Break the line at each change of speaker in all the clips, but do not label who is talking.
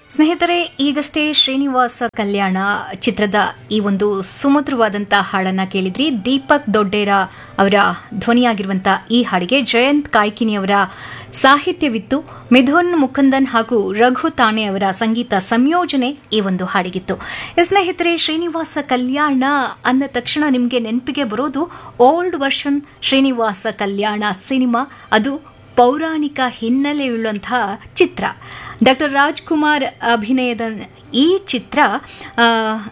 ಸ್ನೇಹಿತರೆ ಈಗಷ್ಟೇ ಶ್ರೀನಿವಾಸ ಕಲ್ಯಾಣ ಚಿತ್ರದ ಈ ಒಂದು ಸುಮಧುರವಾದಂಥ ಹಾಡನ್ನ ಕೇಳಿದ್ರಿ ದೀಪಕ್ ದೊಡ್ಡೇರ ಅವರ ಧ್ವನಿಯಾಗಿರುವಂಥ ಈ ಹಾಡಿಗೆ ಜಯಂತ್ ಕಾಯ್ಕಿನಿ ಅವರ ಸಾಹಿತ್ಯವಿತ್ತು ಮಿಥುನ್ ಮುಕುಂದನ್ ಹಾಗೂ ರಘು ತಾನೆ ಅವರ ಸಂಗೀತ ಸಂಯೋಜನೆ ಈ ಒಂದು ಹಾಡಿಗಿತ್ತು ಸ್ನೇಹಿತರೆ ಶ್ರೀನಿವಾಸ ಕಲ್ಯಾಣ ಅಂದ ತಕ್ಷಣ ನಿಮಗೆ ನೆನಪಿಗೆ ಬರೋದು old version Srinivasa Kalyana cinema ಅದು ಪೌರಾಣಿಕ ಹಿನ್ನೆಲೆಯುಳ್ಳಂತಹ ಚಿತ್ರ ಡಾಕ್ಟರ್ ರಾಜ್ಕುಮಾರ್ ಅಭಿನಯದ ಈ ಚಿತ್ರ ಆ,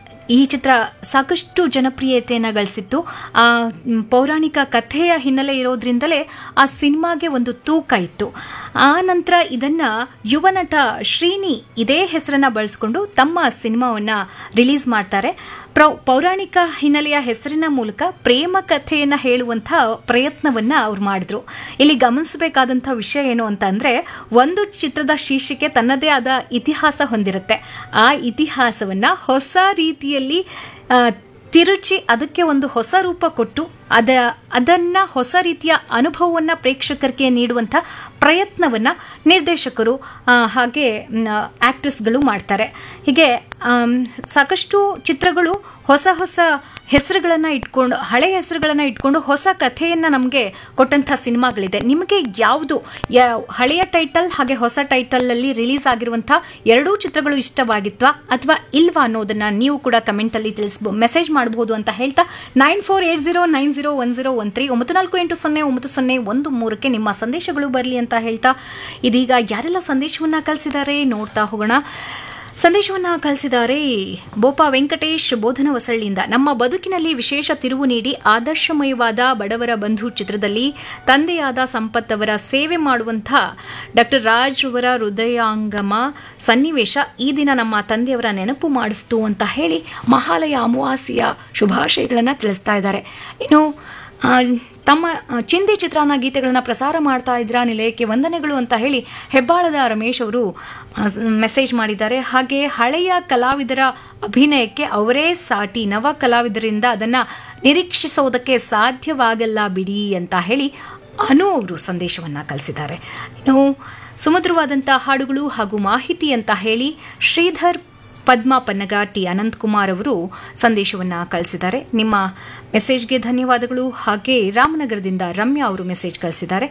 ಈ ಚಿತ್ರ ಸಾಕಷ್ಟು ಜನಪ್ರಿಯತೆಯನ್ನು ಗಳಿಸಿತ್ತು ಆ ಮ್, ಪೌರಾಣಿಕ ಕಥೆಯ ಹಿನ್ನೆಲೆ ಇರೋದ್ರಿಂದಲೇ ಆ ಸಿನಿಮಾಗೆ ಒಂದು ತೂಕ ಇತ್ತು ಆ ನಂತರ ಇದನ್ನ ಯುವ ನಟ ಶ್ರೀನಿ ಇದೇ ಹೆಸರನ್ನ ಬಳಸ್ಕೊಂಡು ತಮ್ಮ ಸಿನಿಮಾವನ್ನ ರಿಲೀಸ್ ಮಾಡ್ತಾರೆ ಪ್ರೌ ಪೌರಾಣಿಕ ಹಿನ್ನೆಲೆಯ ಹೆಸರಿನ ಮೂಲಕ ಪ್ರೇಮ ಕಥೆಯನ್ನ ಹೇಳುವಂಥ ಪ್ರಯತ್ನವನ್ನ ಅವ್ರು ಮಾಡಿದ್ರು ಇಲ್ಲಿ ಗಮನಿಸಬೇಕಾದಂಥ ವಿಷಯ ಏನು ಅಂತ ಅಂದ್ರೆ ಒಂದು ಚಿತ್ರದ ಶೀರ್ಷಿಕೆ ತನ್ನದೇ ಆದ ಇತಿಹಾಸ ಹೊಂದಿರುತ್ತೆ ಆ ಇತಿಹಾಸವನ್ನ ಹೊಸ ರೀತಿಯಲ್ಲಿ ಆ, ತಿರುಚಿ ಅದಕ್ಕೆ ಒಂದು ಹೊಸ ರೂಪ ಕೊಟ್ಟು ಅದ ಅದನ್ನ ಹೊಸ ರೀತಿಯ ಅನುಭವವನ್ನ ಪ್ರೇಕ್ಷಕರಿಗೆ ನೀಡುವಂಥ ಪ್ರಯತ್ನವನ್ನ ನಿರ್ದೇಶಕರು ಆ, ಹಾಗೆ ಆಕ್ಟರ್ಸ್ಗಳು ಮಾಡ್ತಾರೆ ಹೀಗೆ ಆಮ್, ಸಾಕಷ್ಟು ಚಿತ್ರಗಳು ಹೊಸ ಹೊಸ ಹೆಸರುಗಳನ್ನ ಇಟ್ಕೊಂಡು ಹಳೆ ಹೆಸರುಗಳನ್ನ ಇಟ್ಕೊಂಡು ಹೊಸ ಕಥೆಯನ್ನ ನಮಗೆ ಕೊಟ್ಟಂಥ ಸಿನಿಮಾಗಳಿದೆ ನಿಮಗೆ ಯಾವುದು ಯಾ- ಹಳೆಯ ಟೈಟಲ್ ಹಾಗೆ ಹೊಸ ಟೈಟಲ್ ಅಲ್ಲಿ ರಿಲೀಸ್ ಆಗಿರುವಂಥ ಎರಡೂ ಚಿತ್ರಗಳು ಇಷ್ಟವಾಗಿತ್ವಾ ಅಥವಾ ಇಲ್ವಾ ಅನ್ನೋದನ್ನ ನೀವು ಕೂಡ ಕಮೆಂಟ್ ಅಲ್ಲಿ ತಿಳಿಸ್ಬೋ ಮೆಸೇಜ್ ಮಾಡಬಹುದು ಅಂತ ಹೇಳ್ತಾ nine four eight zero nine zero one zero one three ಒಂಬತ್ತು ನಾಲ್ಕು ಎಂಟು ಸೊನ್ನೆ ಒಂಬತ್ತು ಸೊನ್ನೆ ಒಂದು ಮೂರಕ್ಕೆ ನಿಮ್ಮ ಸಂದೇಶಗಳು ಬರಲಿ ಅಂತ ಹೇಳ್ತಾ ಇದೀಗ ಯಾರೆಲ್ಲ ಸಂದೇಶವನ್ನ ಕಳಿಸಿದ್ದಾರೆ ನೋಡ್ತಾ ಹೋಗೋಣ ಸಂದೇಶವನ್ನ ಕಳಿಸಿದ್ದಾರೆ ಬೋಪ ವೆಂಕಟೇಶ್ ಬೋಧನ ಹೊಸಳ್ಳಿಯಿಂದ ನಮ್ಮ ಬದುಕಿನಲ್ಲಿ ವಿಶೇಷ ತಿರುವು ನೀಡಿ ಆದರ್ಶಮಯವಾದ ಬಡವರ ಬಂಧು ಚಿತ್ರದಲ್ಲಿ ತಂದೆಯಾದ ಸಂಪತ್ ಅವರ ಸೇವೆ ಮಾಡುವಂಥ ಡಾಕ್ಟರ್ ರಾಜ್ ಅವರ ಹೃದಯಾಂಗಮ ಸನ್ನಿವೇಶ ಈ ದಿನ ನಮ್ಮ ತಂದೆಯವರ ನೆನಪು ಮಾಡಿಸ್ತು ಅಂತ ಹೇಳಿ ಮಹಾಲಯ ಅಮಾವಾಸ್ಯೆಯ ಶುಭಾಶಯಗಳನ್ನು ತಿಳಿಸ್ತಾ ಇದ್ದಾರೆ ಇನ್ನು ಆ, ತಮ್ಮ ಆ, ಚಿಂದಿ ಚಿತ್ರಾನ್ನ ಗೀತೆಗಳನ್ನ ಪ್ರಸಾರ ಮಾಡ್ತಾ ಇದ್ರ ನಿಲಯಕ್ಕೆ ವಂದನೆಗಳು ಅಂತ ಹೇಳಿ ಹೆಬ್ಬಾಳದ ರಮೇಶ್ ಅವರು ಆ, ಸ್- ಮೆಸೇಜ್ ಮಾಡಿದ್ದಾರೆ ಹಾಗೆ ಹಳೆಯ ಕಲಾವಿದರ ಅಭಿನಯಕ್ಕೆ ಅವರೇ ಸಾಟಿ ನವ ಕಲಾವಿದರಿಂದ ಅದನ್ನ ನಿರೀಕ್ಷಿಸೋದಕ್ಕೆ ಸಾಧ್ಯವಾಗಲ್ಲ ಬಿಡಿ ಅಂತ ಹೇಳಿ ಅನು ಅವರು ಸಂದೇಶವನ್ನ ಕಳಿಸಿದ್ದಾರೆ ಇನ್ನು ಸುಮಧುರವಾದಂಥ ಹಾಡುಗಳು ಹಾಗೂ ಮಾಹಿತಿ ಅಂತ ಹೇಳಿ ಶ್ರೀಧರ್ ಪದ್ಮಾ ಪನ್ನಗ ಟಿ ಅನಂತಕುಮಾರ್ ಅವರು ಸಂದೇಶವನ್ನ ಕಳಿಸಿದ್ದಾರೆ ನಿಮ್ಮ ಮೆಸೇಜ್ಗೆ ಧನ್ಯವಾದಗಳು ಹಾಗೆ ರಾಮನಗರದಿಂದ ರಮ್ಯಾ ಅವರು ಮೆಸೇಜ್ ಕಳಿಸಿದ್ದಾರೆ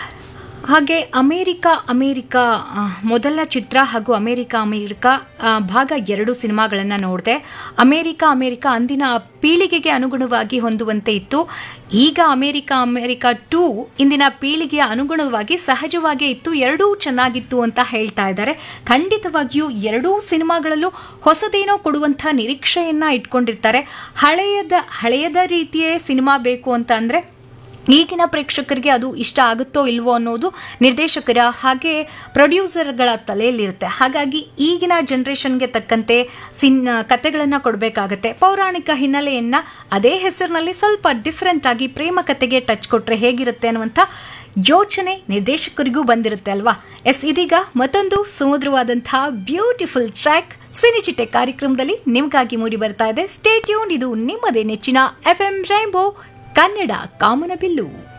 ಹಾಗೆ ಅಮೇರಿಕ ಅಮೇರಿಕ ಆ, ಮೊದಲ ಚಿತ್ರ ಹಾಗೂ ಅಮೇರಿಕ ಅಮೇರಿಕ ಆ, ಭಾಗ ಎರಡು ಸಿನಿಮಾಗಳನ್ನು ನೋಡಿದೆ ಅಮೇರಿಕ ಅಮೇರಿಕ ಅಂದಿನ ಪೀಳಿಗೆಗೆ ಅನುಗುಣವಾಗಿ ಹೊಂದುವಂತೆ ಇತ್ತು ಈಗ ಅಮೇರಿಕ ಅಮೇರಿಕ ಟೂ ಇಂದಿನ ಪೀಳಿಗೆಯ ಅನುಗುಣವಾಗಿ ಸಹಜವಾಗೇ ಇತ್ತು ಎರಡೂ ಚೆನ್ನಾಗಿತ್ತು ಅಂತ ಹೇಳ್ತಾ ಇದ್ದಾರೆ ಖಂಡಿತವಾಗಿಯೂ ಎರಡೂ ಸಿನಿಮಾಗಳಲ್ಲೂ ಹೊಸದೇನೋ ಕೊಡುವಂಥ ನಿರೀಕ್ಷೆಯನ್ನ ಇಟ್ಕೊಂಡಿರ್ತಾರೆ ಹಳೆಯದ ಹಳೆಯದ ರೀತಿಯೇ ಸಿನಿಮಾ ಬೇಕು ಅಂತ ಅಂದ್ರೆ ಈಗಿನ ಪ್ರೇಕ್ಷಕರಿಗೆ ಅದು ಇಷ್ಟ ಆಗುತ್ತೋ ಇಲ್ವೋ ಅನ್ನೋದು ನಿರ್ದೇಶಕರ ಹಾಗೆ ಪ್ರೊಡ್ಯೂಸರ್ಗಳ ತಲೆಯಲ್ಲಿರುತ್ತೆ ಹಾಗಾಗಿ ಈಗಿನ ಜನರೇಷನ್ಗೆ ತಕ್ಕಂತೆ ಸಿನ್ ಕತೆಗಳನ್ನು ಕೊಡಬೇಕಾಗತ್ತೆ ಪೌರಾಣಿಕ ಹಿನ್ನೆಲೆಯನ್ನ ಅದೇ ಹೆಸರಿನಲ್ಲಿ ಸ್ವಲ್ಪ ಡಿಫ್ರೆಂಟ್ ಆಗಿ ಪ್ರೇಮ ಕತೆಗೆ ಟಚ್ ಕೊಟ್ರೆ ಹೇಗಿರುತ್ತೆ ಅನ್ನುವಂಥ ಯೋಚನೆ ನಿರ್ದೇಶಕರಿಗೂ ಬಂದಿರುತ್ತೆ ಅಲ್ವಾ ಎಸ್ ಇದೀಗ ಮತ್ತೊಂದು ಸುಮಧುರವಾದಂತಹ ಬ್ಯೂಟಿಫುಲ್ ಟ್ರ್ಯಾಕ್ ಸಿನಿಚಿಟೆ ಕಾರ್ಯಕ್ರಮದಲ್ಲಿ ನಿಮಗಾಗಿ ಮೂಡಿ ಬರ್ತಾ ಇದೆ ಸ್ಟೇಟ್ಯೂನ್ ಇದು ನಿಮ್ಮದೇ ನೆಚ್ಚಿನ ಎಫ್ ಎಂ ರೈಂಬೋ ಕನ್ನಡ ಕಾಮನಬಿಲ್ಲು